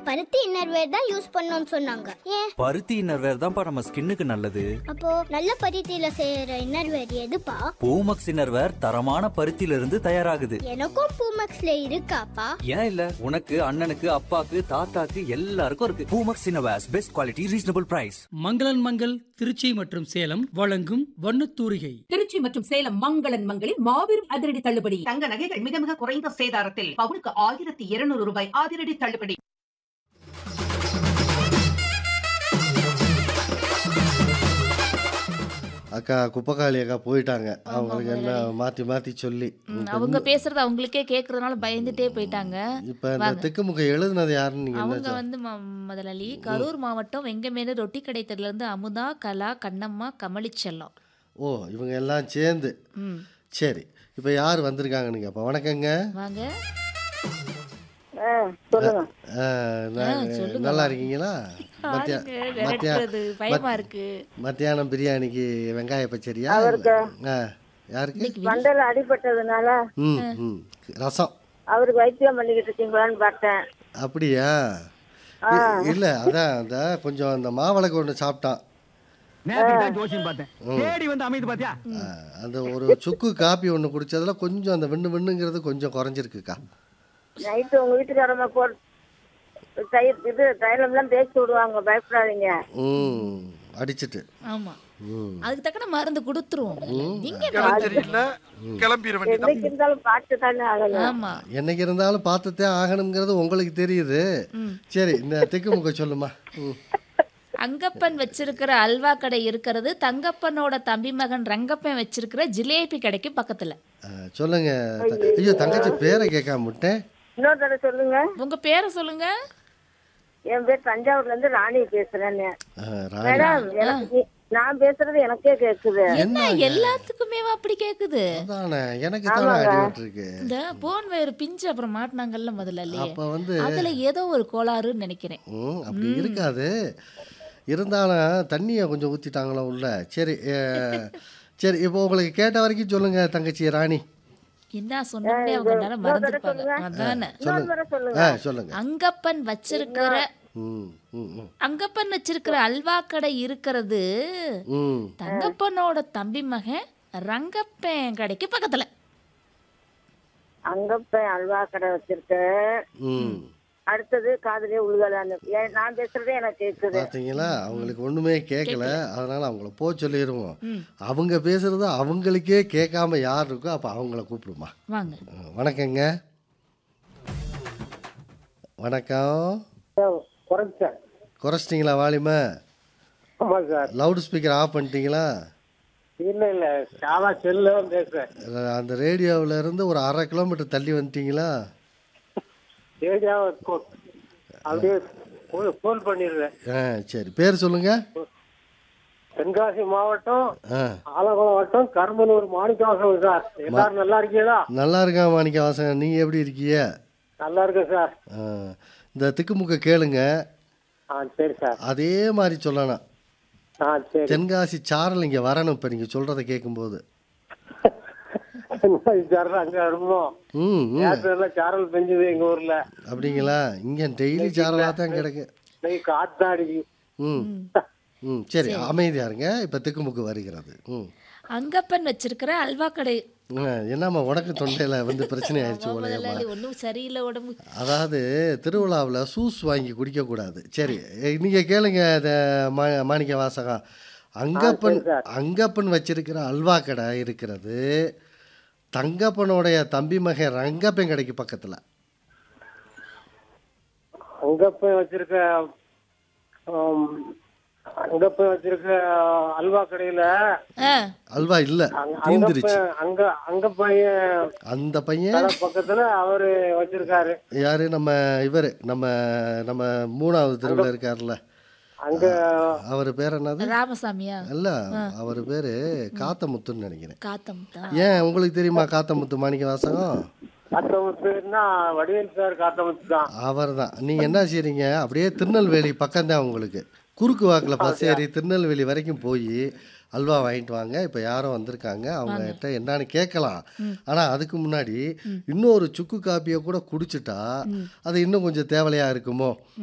பருத்தி இன்னர்வேர் தான் யூஸ் பண்ணணும்னு சொன்னாங்க ஏன் பருத்தி இன்னர்வேர் தான்ப்பா நம்ம ஸ்கின்னுக்கு நல்லது அப்போ நல்ல பருத்தியில செய்யற இன்னர்வேர் எதுப்பா பூமக்ஸ் இன்னர்வேர் தரமான பருத்தியில இருந்து தயாராகுது எனக்கும் பூமக்ஸ்ல இருக்காப்பா ஏன் இல்ல உனக்கு அண்ணனுக்கு அப்பாக்கு தாத்தாக்கு எல்லாருக்கும் இருக்கு Poomex innerwears best quality reasonable price மங்களன் மங்கள் திருச்சி மற்றும் சேலம் வழங்கும் வண்ணத்தூரிகை திருச்சி மற்றும் சேலம் மங்களன் மங்களில் மாபெரும் அதிரடி தள்ளுபடி தங்க நகைகள் மிக மிக குறைந்த சேதாரத்தில் பவுனுக்கு ஆயிரத்தி இருநூறு ரூபாய் அதிரடி தள்ளுபடி அக்கா குப்பைக்காளி அக்கா போயிட்டாங்க அவங்களுக்கு என்ன மாற்றி மாற்றி சொல்லி ம், அவங்க பேசுறது அவங்களுக்கே கேக்குறதுனால பயந்துட்டே போயிட்டாங்க இப்போ இந்த திக்குமுக எழுதுனது யாருன்னு நீங்கள் அவங்க என்ன வந்து ம- முதலாளி கரூர் மாவட்டம் வெங்கமேடு ரொட்டி கடைத்தல இருந்து அமுதா கலா கண்ணம்மா கமலிச்செல்லம் ஓ இவங்க எல்லாம் சேர்ந்து ம் சரி இப்போ யார் வந்திருக்காங்கன்னு கேட்போம் வணக்கங்க வாங்க ஆ, நான் சொல்லுங்க. நல்லா இருக்கீங்களா மத்தியா பாருங்க, மத்தியா விரட்டுறது பயமா இருக்கு மத்தியானம் பிரியாணிக்கு வெங்காய பச்சரியா ஆ யாருக்கு இன்னைக்கு வெளி- மண்டல அடிபட்டதுனால ம் ம் ரசம் அவருக்கு வைத்தியம் பண்ணிக்கிட்டு இருக்கீங்களான்னு பார்த்தேன் அப்படியா இ- இல்ல அதான் அந்த கொஞ்சம் அந்த மாவிளக்கு ஒன்று சாப்பிட்டான் தேடி வந்து அமைது பாத்தியா ஆ, அந்த ஒரு சுக்கு காப்பி ஒன்று குடிச்சதுல கொஞ்சம் அந்த விண்ணு விண்ணுங்கிறது கொஞ்சம் குறைஞ்சிருக்குக்கா நைட்டு உங்க வீட்டுக்காரம்மா போ தயிர் இது தைலம்லாம் தேய்ச்சி விடுவாங்க பயப்படாதீங்க ம் அடிச்சிட்டு ஆமா ம் அதுக்கு தக்கன மருந்து கொடுத்துருவோம் நீங்க என்னைக்கு இருந்தாலும் பார்த்து தானே ஆகணும் ஆமா என்னைக்கு இருந்தாலும் பார்த்துட்டே ஆகணுங்கிறது உங்களுக்கு தெரியுது சரி இந்த திக்குமுக சொல்லுமா ம் அங்கப்பன் வச்சிருக்கிற அல்வா கடை இருக்கிறது தங்கப்பனோட தம்பி மகன் ரங்கப்பன் வச்சிருக்கிற ஜிலேபி கடைக்கு பக்கத்துல ஆ, சொல்லுங்க த- ஐயோ தங்கச்சி பேரை கேட்காம விட்டேன் இன்னொரு தடவை சொல்லுங்க உங்க பேரை சொல்லுங்க என் பேர் தஞ்சாவூர்ல இருந்து ராணி பேசுறேன்னு ஆ, ராணி மேடம் எனக்கு நீ- நான் பேசுறது எனக்கே கேக்குது என்ன எல்லாத்துக்குமே அப்படி கேக்குது அதானே எனக்கு தானே அடிபட்டிருக்கு இந்த போன் வயிறு பிஞ்சு அப்புறம் மாட்டினாங்கல்ல முதலாளி அப்ப வந்து அதுல ஏதோ ஒரு கோளாறுன்னு நினைக்கிறேன் ம் அப்படி இருக்காது இருந்தாலும் தண்ணியை கொஞ்சம் ஊற்றிட்டாங்களோ உள்ள சரி ஏ, சரி இப்போ உங்களுக்கு கேட்ட வரைக்கும் சொல்லுங்க தங்கச்சி ராணி என்ன சொன்னே அவங்க நேரம் மறந்துருப்பாங்க அதானே இன்னொரு தடவை சொல்லுங்க ஆ சொல்லுங்க அங்கப்பன் வச்சிருக்கிற ம் ம் ம் அங்கப்பன் வச்சிருக்கிற அல்வா கடை இருக்கிறது ம் தங்கப்பனோட தம்பி மகன் ரங்கப்பன் கடைக்கு பக்கத்துல அங்க போய் அல்வா கடை வச்சிருக்க ம் அடுத்தது காதுலயே உழுகலான்னு ஏன் நான் பேசுறதே எனக்கு கேக்குது பார்த்தீங்களா அவங்களுக்கு ஒன்றுமே கேட்கல அதனால அவங்கள போ சொல்லிடுவோம் அவங்க பேசுறது அவங்களுக்கே கேட்காம யார் இருக்கோ அப்போ அவங்கள கூப்பிடுமா வாங்க ம், வணக்கங்க வணக்கம் குறைச்சேன் குறைச்சிட்டிங்களா வாலிமை ஆமா சார் லவுட் ஸ்பீக்கர் ஆஃப் பண்ணிட்டீங்களா இல்ல இல்ல சாதா செல்ல பேசுறேன் அந்த ரேடியோவில் இருந்து ஒரு அரை கிலோமீட்டர் தள்ளி வந்துட்டீங்களா ஏரியா அப்படியே ஃபோன் பண்ணிடுறேன் ஆ சரி பேர் சொல்லுங்க தென்காசி மாவட்டம் ஆ ஆலங்குளம் வட்டம் கரும்பலூர் மாணிக்கவாசம் சார் எல்லாரும் நல்லா இருக்கீங்களா நல்லா இருக்கா மாணிக்க வாசன் நீங்கள் எப்படி இருக்கீங்க நல்லா இருக்கேன் சார் ஆ, இந்த திக்குமுக்க கேளுங்க ஆ சரி சார் அதே மாதிரி சொல்லணும் ஆ சரி தென்காசி சாரல் இங்கே வரணும் இப்போ நீங்கள் சொல்கிறத கேட்கும்போது தென்காசி சாரல் அங்க இருந்தோம் ம் ம் நேற்று எல்லாம் சாரல் பெஞ்சது எங்க ஊர்ல அப்படிங்களா இங்கே டெய்லி சாரலாக தான் கிடக்கு இன்னைக்கு காத்து அடிக்கு ம் ம் சரி அமைதியா இருங்க இப்போ திக்குமுக்கு வருகிறது ம் அங்கப்பன் வச்சிருக்கிற அல்வா கடை ஆ, என்னம்மா உனக்கு தொண்டையில் வந்து பிரச்சனை ஆயிடுச்சு போலையம்மா முதலாளி ஒன்றும் சரியில்லை உடம்பு அதாவது திருவிழாவில் சூஸ் வாங்கி குடிக்கக்கூடாது சரி நீங்கள் கேளுங்க இந்த மா மாணிக்க வாசகம் அங்கப்பன் அங்கப்பன் வச்சிருக்கிற அல்வா கடை இருக்கிறது தங்கப்பனுடைய தம்பி மகன் ரங்கப்பன் கடைக்கு பக்கத்தில் அங்க போய் வச்சிருக்க ஆம், அங்க போய் வச்சிருக்க அல்வா கடையில ஆ அல்வா இல்லை அங்க- அங்க தீந்துருச்சு போய் அங்க அங்க பையன் அந்த பையன் கடை பக்கத்துல அவரு வச்சிருக்காரு யாரு நம்ம இவர் நம்ம நம்ம மூணாவது தெருவில் இருக்கார்ல அங்க அவர் பேர் என்னது ராமசாமியா இல்ல அவர் பேரு காத்தமுத்துன்னு நினைக்கிறேன் காத்தம் தான் ஏன் உங்களுக்கு தெரியுமா காத்தமுத்து மாணிக்க வாசகம் காத்தமுத்துன்னா வடிவேல் சார் காத்தமுத்து தான் அவர் தான் நீங்கள் என்ன செய்றீங்க அப்படியே திருநெல்வேலி பக்கம்தான் உங்களுக்கு குறுக்கு வாக்கில் பஸ் ஏறி திருநெல்வேலி வரைக்கும் போய் அல்வா வாங்கிட்டு வாங்க இப்போ யாரோ வந்திருக்காங்க அவங்ககிட்ட என்னன்னு கேட்கலாம் ஆனால் அதுக்கு முன்னாடி இன்னொரு சுக்கு காப்பியை கூட குடிச்சிட்டா அது இன்னும் கொஞ்சம் தேவையா இருக்குமோ